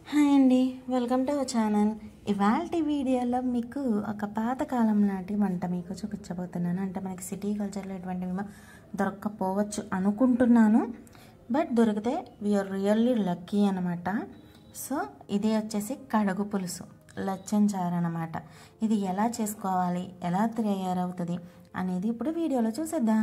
hi అండి welcome to our channel ఇవాళ వీడియోలో మీకు ఒక పాతకాలం నాటి వంట మీకు చూపించబోతున్నాను అంటే మనకి సిటీ కల్చర్లో ఎటువంటివి ఏమో దొరక్కపోవచ్చు అనుకుంటున్నాను బట్ దొరికితే వీఆర్ రియల్లీ లక్కీ అనమాట సో ఇది వచ్చేసి కడుగు పులుసు లచ్చం చారు అనమాట ఇది ఎలా చేసుకోవాలి ఎలా తయారవుతుంది అనేది ఇప్పుడు వీడియోలో చూసేద్దాం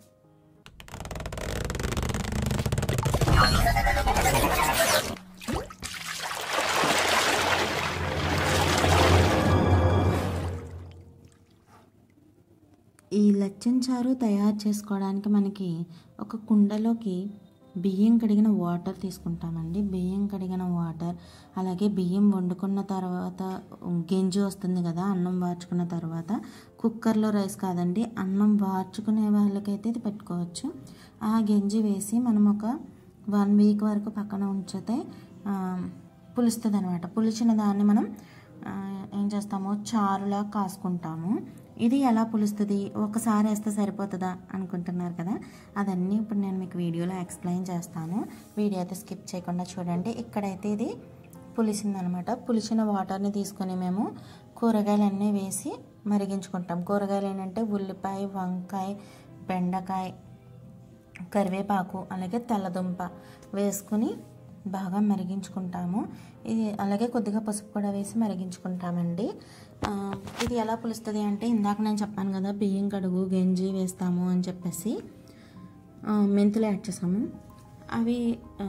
ఈ లచ్చం చారు తయారు చేసుకోవడానికి మనకి ఒక కుండలోకి బియ్యం కడిగిన వాటర్ తీసుకుంటామండి బియ్యం కడిగిన వాటర్ అలాగే బియ్యం వండుకున్న తర్వాత గెంజి వస్తుంది కదా అన్నం వార్చుకున్న తర్వాత కుక్కర్లో రైస్ కాదండి అన్నం వార్చుకునే వాళ్ళకైతే ఇది పెట్టుకోవచ్చు ఆ గెంజి వేసి మనం ఒక వన్ వీక్ వరకు పక్కన ఉంచితే పులుస్తుంది అనమాట పులిచిన దాన్ని మనం ఆ, ఏం చేస్తాము చారులా కాసుకుంటాము ఇది ఎలా పులుస్తుంది ఒకసారి వేస్తే సరిపోతుందా అనుకుంటున్నారు కదా అదన్నీ ఇప్పుడు నేను మీకు వీడియోలో ఎక్స్ప్లెయిన్ చేస్తాను వీడియో అయితే స్కిప్ చేయకుండా చూడండి ఇక్కడైతే ఇది పులిసిందనమాట పులిసిన వాటర్ని తీసుకొని మేము కూరగాయలన్నీ వేసి మరిగించుకుంటాం కూరగాయలు ఏంటంటే ఉల్లిపాయ వంకాయ బెండకాయ కరివేపాకు అలాగే తెల్లదుంప వేసుకుని బాగా మరిగించుకుంటాము ఇది అలాగే కొద్దిగా పసుపు కూడా వేసి మరిగించుకుంటామండి ఆ, ఇది ఎలా పులుస్తుంది అంటే ఇందాక నేను చెప్పాను కదా బియ్యం కడుగు గంజి వేస్తాము అని చెప్పేసి ఆ, మెంతులు యాడ్ చేసాము అవి ఆ,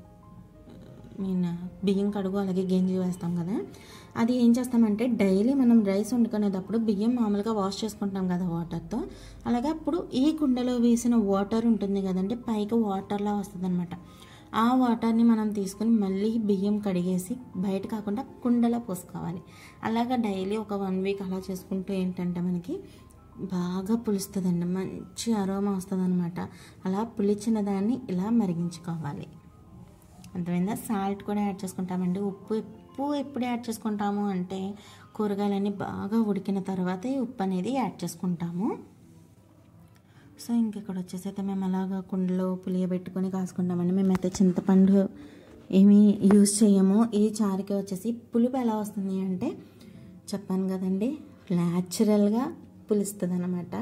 మీన్ బియ్యం కడుగు అలాగే గంజి వేస్తాం కదా అది ఏం చేస్తామంటే డైలీ మనం రైస్ వండుకునేటప్పుడు బియ్యం మామూలుగా వాష్ చేసుకుంటాం కదా వాటర్తో అలాగే అప్పుడు ఈ కుండలో వేసిన వాటర్ ఉంటుంది కదండి పైకి వాటర్లా వస్తుంది అనమాట ఆ వాటర్ని మనం తీసుకొని మళ్ళీ బియ్యం కడిగేసి బయట కాకుండా కుండలో పోసుకోవాలి అలాగా డైలీ ఒక వన్ వీక్ అలా చేసుకుంటూ ఏంటంటే మనకి బాగా పులుస్తుందండి మంచి అరోమా వస్తుంది అనమాట అలా పులిచిన దాన్ని ఇలా మరిగించుకోవాలి అర్థమైందా సాల్ట్ కూడా యాడ్ చేసుకుంటామండి ఉప్పు ఉప్పు ఎప్పుడు యాడ్ చేసుకుంటాము అంటే కూరగాయలన్నీ బాగా ఉడికిన తర్వాత ఈ ఉప్పు అనేది యాడ్ చేసుకుంటాము సో ఇంక ఇక్కడ వచ్చేసి అయితే మేము అలాగా కుండలో పులియబెట్టుకొని కాసుకుంటామండి మేమైతే చింతపండు ఏమీ యూజ్ చేయము ఈ చారుకి వచ్చేసి పులుపు ఎలా వస్తుంది అంటే చెప్పాను కదండి న్యాచురల్గా పులుస్తుంది అనమాట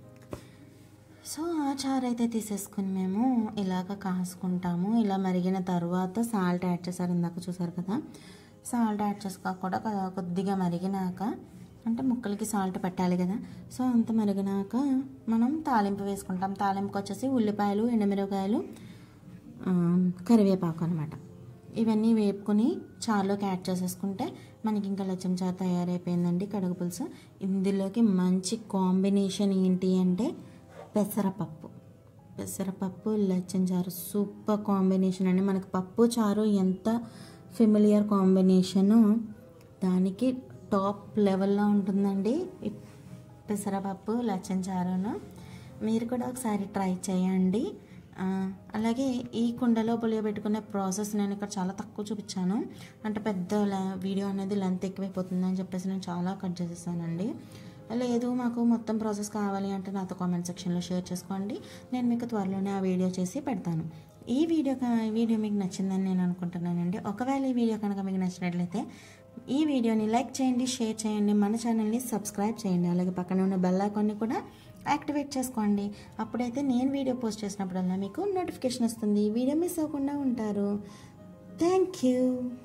సో ఆ చారు అయితే తీసేసుకుని మేము ఇలాగ కాసుకుంటాము ఇలా మరిగిన తర్వాత సాల్ట్ యాడ్ చేశారు ఇందాక చూసారు కదా సాల్ట్ యాడ్ చేసుకోక కూడా కొ- కొద్దిగా మరిగినాక అంటే ముక్కలకి సాల్ట్ పెట్టాలి కదా సో అంత మరిగినాక మనం తాలింపు వేసుకుంటాం తాలింపుకి వచ్చేసి ఉల్లిపాయలు ఎండుమిరపకాయలు ఆ, కరివేపాకు అనమాట ఇవన్నీ వేపుకొని చారులోకి యాడ్ చేసేసుకుంటే మనకి ఇంకా లచ్చం చారు తయారైపోయిందండి కడుగు పులుసు ఇందులోకి మంచి కాంబినేషన్ ఏంటి అంటే పెసరపప్పు పెసరపప్పు లచ్చం చారు సూపర్ కాంబినేషన్ అండి మనకి పప్పు చారు ఎంత ఫెమిలియర్ కాంబినేషను దానికి టాప్ లెవెల్లో ఉంటుందండి ఈ పెసరపప్పు లచ్చం చారును మీరు కూడా ఒకసారి ట్రై చేయండి ఆ, అలాగే ఈ కుండలో పులియబెట్టుకునే ప్రాసెస్ నేను ఇక్కడ చాలా తక్కువ చూపించాను అంటే పెద్ద లే- వీడియో అనేది లెంత్ ఎక్కువైపోతుంది అని చెప్పేసి నేను చాలా కట్ చేసేసానండి లేదు మాకు మొత్తం ప్రాసెస్ కావాలి అంటే నాతో కామెంట్ సెక్షన్లో షేర్ చేసుకోండి నేను మీకు త్వరలోనే ఆ వీడియో చేసి పెడతాను ఈ వీడియో క- వీడియో మీకు నచ్చిందని నేను అనుకుంటున్నానండి ఒకవేళ ఈ వీడియో కనుక మీకు నచ్చినట్లయితే ఈ వీడియోని లైక్ చేయండి షేర్ చేయండి మన ఛానల్ని సబ్స్క్రైబ్ చేయండి అలాగే పక్కన ఉన్న బెల్ ఐకాన్ని కూడా యాక్టివేట్ చేసుకోండి అప్పుడైతే నేను వీడియో పోస్ట్ చేసినప్పుడల్లా మీకు నోటిఫికేషన్ వస్తుంది వీడియో మిస్ అవ్వకుండా ఉంటారు థ్యాంక్ యూ